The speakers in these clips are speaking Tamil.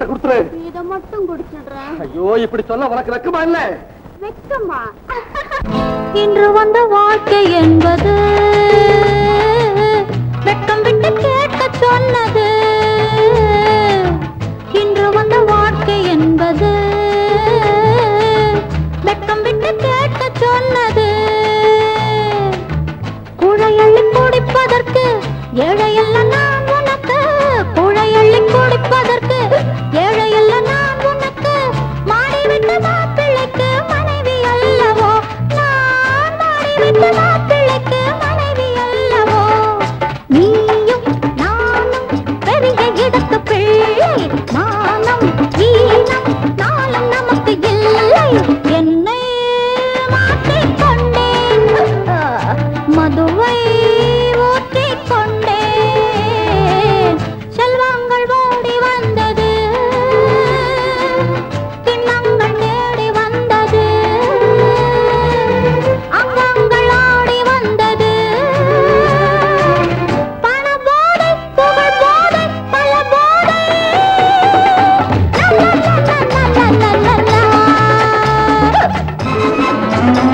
என்கிட்ட கொடுத்துரு இத மட்டும் குடிச்சிடுறேன் ஐயோ இப்படி சொல்ல உனக்கு வெக்கமா இல்ல வெக்கமா இன்று வந்த வாழ்க்கை என்பது வெட்கம் விட்டு கேட்க சொன்னது இன்று வந்த வாழ்க்கை என்பது வெட்கம் விட்டு கேட்க சொன்னது குழையள்ளி குடிப்பதற்கு ஏழையல்ல நான் உனக்கு குழையள்ளி குடிப்பதற்கு ஏழையல்ல நான் உனக்கு மாறிவிட்ட மாப்பிள்ளைக்கு மனைவி அல்லவோ நான் மாறிவிட்ட மாப்பிள்ளைக்கு மனைவி அல்லவோ நீயும் நானும் பெரிய இடத்து பிள்ளை மானம் வீணம் நாளும் நமக்கு இல்லை என்னை மாற்றிக்கொண்டேன் மதுவை ஊற்றிக் கொண்டேன் செல்வங்கள் ஓடி வந்தது கிண்ணங்கள் தேடி வந்தது அங்கங்கள் ஆடி வந்தது பண போதை புகழ் போதை பல போதை லா, லா, லா, லா, லா, லா, லா, லா.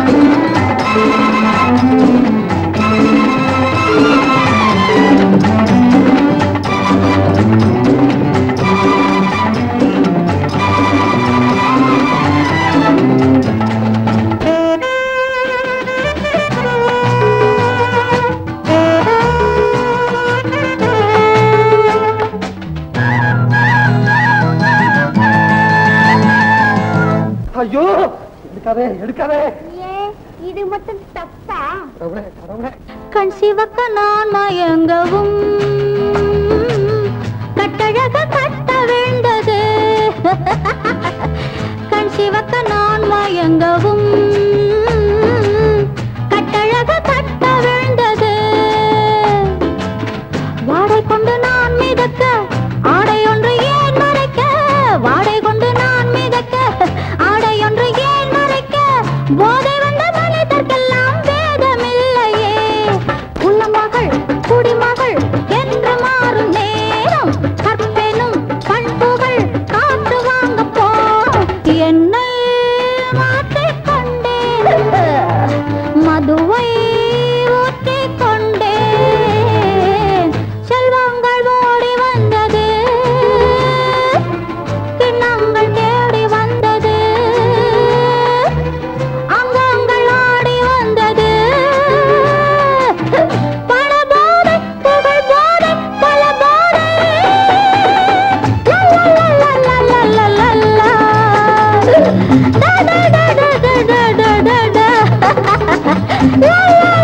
ஐயோ எடுக்காதே எடுக்காதே ஏன் இது மட்டும் தப்பா கடவுளே கடவுளே கண் சிவக்க நான் மயங்கவும் கட்டழக கட்ட வேண்டது கண் சிவக்க நான் மயங்கவும் கட்டழக கட்ட வேண்டது வாடை கொண்டு நான் மிதக்க ஆடை ஒன்று ஏன் மறைக்க வாடை கொண்டு நான் மிதக்க ஆடை ஒன்று ஏன் மறைக்க போதை வந்த மனிதர்க்கெல்லாம் வேதமில்லையே குள்ளமகள் குடிமகள் என்று மாறும் நேரம் கற்பெனும் பண்புகள் காத்து வாங்க போறோம் என்னை மாற்றிக் கொண்டேன் மதுவை ஊற்றிக் கொண்டேன் செல்வங்கள் ஓடி வந்தது கிண்ணங்கள் தேடி வந்தது அங்கங்கள் ஆடி வந்தது பல போதை புகழ் போதை பல போதை லா, லா, லா, லா, லா, லா, லா. டா, டா, டா, டா, டா, டா, டா, டா, டா. லா, லா,